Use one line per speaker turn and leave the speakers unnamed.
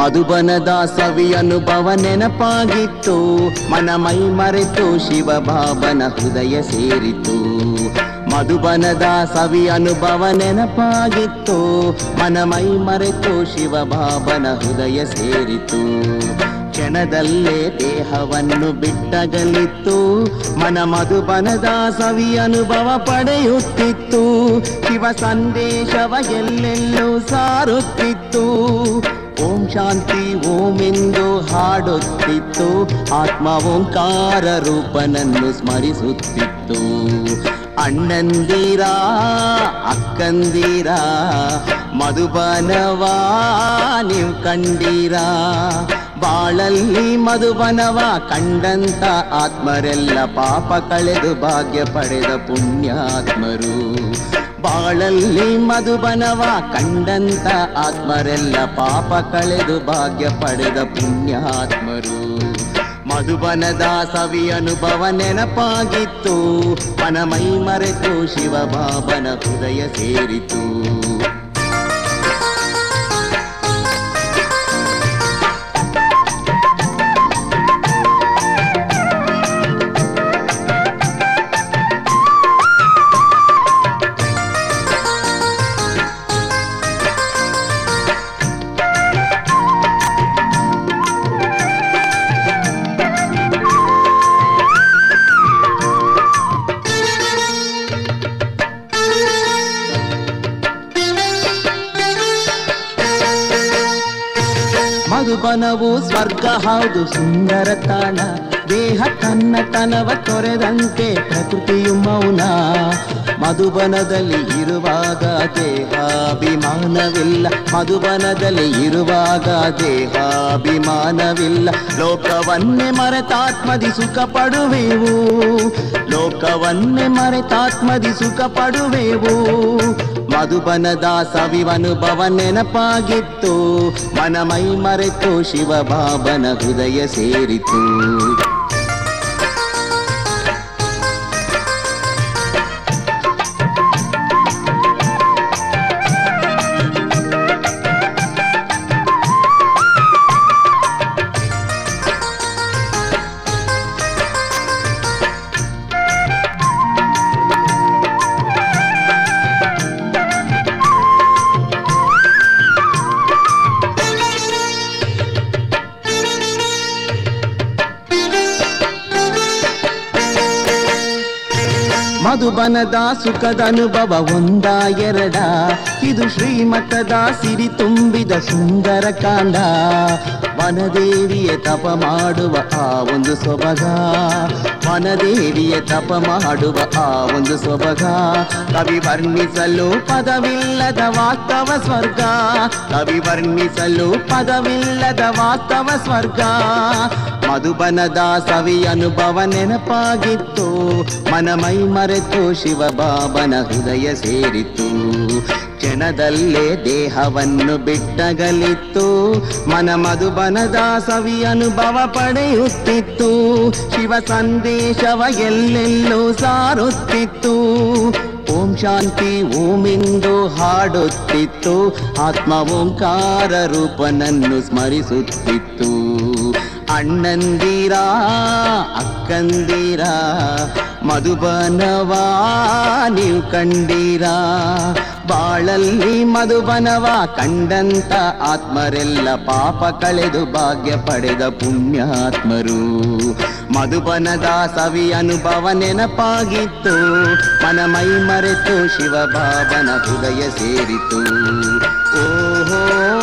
ಮಧುಬನದ ಸವಿ ಅನುಭವ ನೆನಪಾಗಿತ್ತು ಮನ ಮೈ ಮರೆತು ಶಿವ ಬಾಬನ ಹೃದಯ ಸೇರಿತು ಮಧುಬನದ ಸವಿ ಅನುಭವ ನೆನಪಾಗಿತ್ತು ಮನ ಮೈ ಮರೆತು ಶಿವ ಬಾಬನ ಹೃದಯ ಸೇರಿತು ಕ್ಷಣದಲ್ಲೇ ದೇಹವನ್ನು ಬಿಟ್ಟಗಲಿತ್ತು ಮನ ಮಧುಬನದ ಸವಿ ಅನುಭವ ಪಡೆಯುತ್ತಿತ್ತು ಶಿವ ಸಂದೇಶವ ಎಲ್ಲೆಲ್ಲೂ ಸಾರುತ್ತಿತ್ತು ಓಂ ಶಾಂತಿ ಓಂ ಎಂದು ಹಾಡುತ್ತಿತ್ತು ಆತ್ಮ ಓಂಕಾರ ರೂಪನನ್ನು ಸ್ಮರಿಸುತ್ತಿತ್ತು ಅಣ್ಣಂದಿರ ಅಕ್ಕಂದಿರ ಮಧುಬನವಾ ನೀವು ಕಂಡೀರಾ ಬಾಳಲ್ಲಿ ಮಧುಬನವ ಕಂಡಂತ ಆತ್ಮರೆಲ್ಲ ಪಾಪ ಕಳೆದು ಭಾಗ್ಯ ಪಡೆದ ಪುಣ್ಯಾತ್ಮರು ಬಾಳಲ್ಲಿ ಮಧುಬನವ ಕಂಡಂತ ಆತ್ಮರೆಲ್ಲ ಪಾಪ ಕಳೆದು ಭಾಗ್ಯ ಪಡೆದ ಪುಣ್ಯಾತ್ಮರು ಮಧುಬನದ ಸವಿ ಅನುಭವ ನೆನಪಾಗಿತ್ತು ಮನ ಮೈ ಮರೆತು ಶಿವ ಬಾಬನ ಹೃದಯ ಸೇರಿತು ಮಧುಬನವು ಸ್ವರ್ಗ ಹೌದು ಸುಂದರ ತಾಣ ದೇಹ ತನ್ನತನವ ತೊರೆದಂತೆ ಪ್ರಕೃತಿಯು ಮೌನ ಮಧುಬನದಲ್ಲಿ ಇರುವಾಗ ದೇಹಾಭಿಮಾನವಿಲ್ಲ ಮಧುಬನದಲ್ಲಿ ಇರುವಾಗ ದೇಹಾಭಿಮಾನವಿಲ್ಲ ಲೋಕವನ್ನೇ ಮರೆತಾತ್ಮದಿ ಸುಖ ಪಡುವೆವು ಲೋಕವನ್ನೇ ಮರೆತಾತ್ಮದಿ ಸುಖ ಪಡುವೆವು ಮಧುಬನದ ಸವಿವನುಭವ ನೆನಪಾಗಿತ್ತು ಮನ ಮೈ ಮರೆತು ಶಿವ ಬಾಬನ ಹೃದಯ ಸೇರಿತು ಮಧುಬನದ ಸುಖದ ಅನುಭವ ಒಂದ ಎರಡ ಇದು ಶ್ರೀಮಠದ ಸಿರಿ ತುಂಬಿದ ಸುಂದರ ಕಾಂಡ ವನದೇವಿಯ ತಪ ಮಾಡುವ ಆ ಒಂದು ಸೊಬಗ ವನದೇವಿಯ ತಪ ಮಾಡುವ ಆ ಒಂದು ಸೊಬಗ ಕವಿ ವರ್ಣಿಸಲು ಪದವಿಲ್ಲದ ವಾಸ್ತವ ಸ್ವರ್ಗ ಕವಿ ವರ್ಣಿಸಲು ಪದವಿಲ್ಲದ ವಾಸ್ತವ ಸ್ವರ್ಗ ಮಧುಬನದ ಸವಿ ಅನುಭವ ನೆನಪಾಗಿತ್ತು ಮನ ಮೈ ಮರೆತು ಶಿವ ಬಾಬನ ಹೃದಯ ಸೇರಿತು ಕ್ಷಣದಲ್ಲೇ ದೇಹವನ್ನು ಬಿಟ್ಟಗಲಿತ್ತು ಮನ ಮಧುಬನದ ಸವಿ ಅನುಭವ ಪಡೆಯುತ್ತಿತ್ತು ಶಿವ ಸಂದೇಶವ ಎಲ್ಲೆಲ್ಲೂ ಸಾರುತ್ತಿತ್ತು ಓಂ ಶಾಂತಿ ಓಂ ಎಂದು ಹಾಡುತ್ತಿತ್ತು ಆತ್ಮ ಓಂಕಾರ ರೂಪನನ್ನು ಸ್ಮರಿಸುತ್ತಿತ್ತು ಅಣ್ಣಂದಿರ ಅಕ್ಕಂದಿರ ಮಧುಬನವಾ ನೀವು ಕಂಡೀರಾ ಬಾಳಲ್ಲಿ ಮಧುಬನವ ಕಂಡಂತ ಆತ್ಮರೆಲ್ಲ ಪಾಪ ಕಳೆದು ಭಾಗ್ಯ ಪಡೆದ ಪುಣ್ಯಾತ್ಮರು ಮಧುಬನದ ಸವಿ ಅನುಭವ ನೆನಪಾಗಿತ್ತು ಮನ ಮೈ ಮರೆತು ಶಿವ ಬಾಬನ ಹೃದಯ ಸೇರಿತು ಓಹೋ